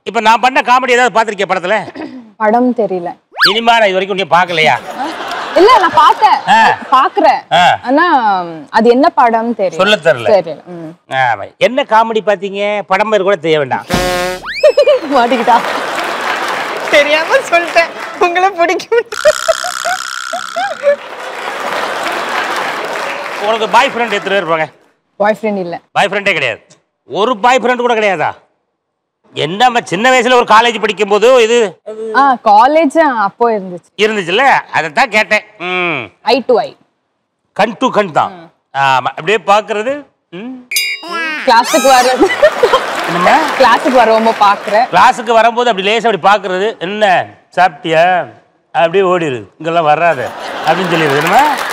இப்போ நான் பண்ண காமெடி ஏதாவது பார்த்துருக்கேன் படத்துல படம் தெரியல சினிமா நான் இது வரைக்கும் நீ பார்க்கலையா இல்ல நான் பார்த்தேன் ஆ. பாக்குறேன் ஆ. ஆனா அது என்ன படம் தெரியல சொல்ல தெரியல தெரியல ம். ஆமா. என்ன காமெடி பார்த்தீங்க படம் பேர் கூட தெரிய வேண்டாம் மாட்டிக்கிட்டா தெரியாம சொல்லிட்டேன் உங்களை பிடிக்கும் உனக்கு பாய் ஃப்ரெண்ட் எத்தனை பேர் இருப்பாங்க பாய் ஃப்ரெண்ட் இல்ல பாய் ஃப்ரெண்டே கிடையாது ஒரு பாய் ஃப்ரெண்ட் கூட கிடையாதா என்னம்மா சின்ன வயசுல ஒரு காலேஜ் படிக்கும் போது இது ஆ காலேஜ் அப்போ இருந்துச்சு இருந்துச்சுல்ல அதை தான் கேட்டேன் ம் ஐ டு ஐ கண் டு கண் தான் ஆமா அப்படியே பார்க்கறது ம் கிளாஸுக்கு வர்றது என்னம்மா கிளாஸுக்கு வரவும் பாக்குறேன் கிளாஸுக்கு வரும்போது அப்படி லேசா அப்படி பார்க்கறது என்ன சாப்பிட்டியா அப்படியே ஓடிடுது இங்கெல்லாம் வராது அப்படின்னு சொல்லிடுது என்னம்மா